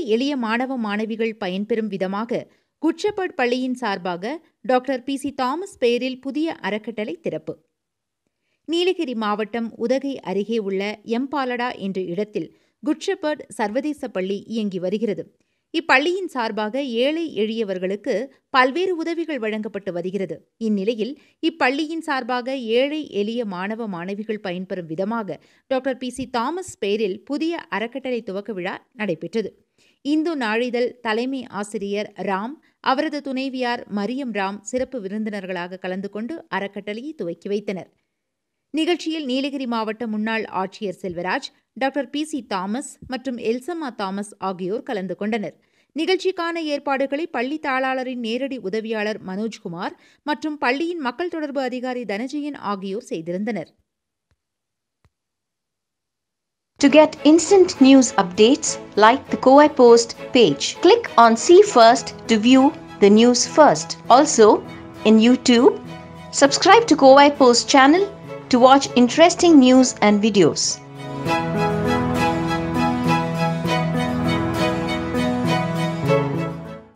எளிய மாணவ மாணவிகள் பயன்பெறும் விதமாக குட்ஷெப்பர்ட் பள்ளியின் சார்பாக டாக்டர் பி சி தாமஸ் பெயரில் புதிய அறக்கட்டளை திறப்பு நீலகிரி மாவட்டம் உதகை அருகே உள்ள எம்பாலடா என்ற இடத்தில் குட்ஷெப்பர்ட் சர்வதேச பள்ளி இயங்கி வருகிறது இப்பள்ளியின் சார்பாக ஏழை எளியவர்களுக்கு பல்வேறு உதவிகள் வழங்கப்பட்டு வருகிறது இந்நிலையில் இப்பள்ளியின் சார்பாக ஏழை எளிய மாணவ மாணவிகள் பயன்பெறும் விதமாக டாக்டர் பி சி தாமஸ் பெயரில் புதிய அறக்கட்டளை துவக்க விழா நடைபெற்றது இந்து நாளிதழ் தலைமை ஆசிரியர் ராம் அவரது துணைவியார் மரியம் ராம் சிறப்பு விருந்தினர்களாக கலந்து கொண்டு அறக்கட்டளையை துவக்கி வைத்தனர் நிகழ்ச்சியில் நீலகிரி மாவட்ட முன்னாள் ஆட்சியர் Selvaraj doctor P C Thomas மற்றும் எல்சம்மா தாமஸ் ஆகியோர் கலந்து கொண்டனர் நிகழ்ச்சிக்கான ஏற்பாடுகளை பள்ளி தாளாளரின் நேரடி உதவியாளர் மனோஜ்குமார் மற்றும் பள்ளியின் மக்கள் தொடர்பு அதிகாரி தனஜயன் ஆகியோர் செய்திருந்தனர் To get instant news updates, like the Kowai Post page. Click on See First to view the news first. Also, in YouTube, subscribe to Kowai Post channel to watch interesting news and videos.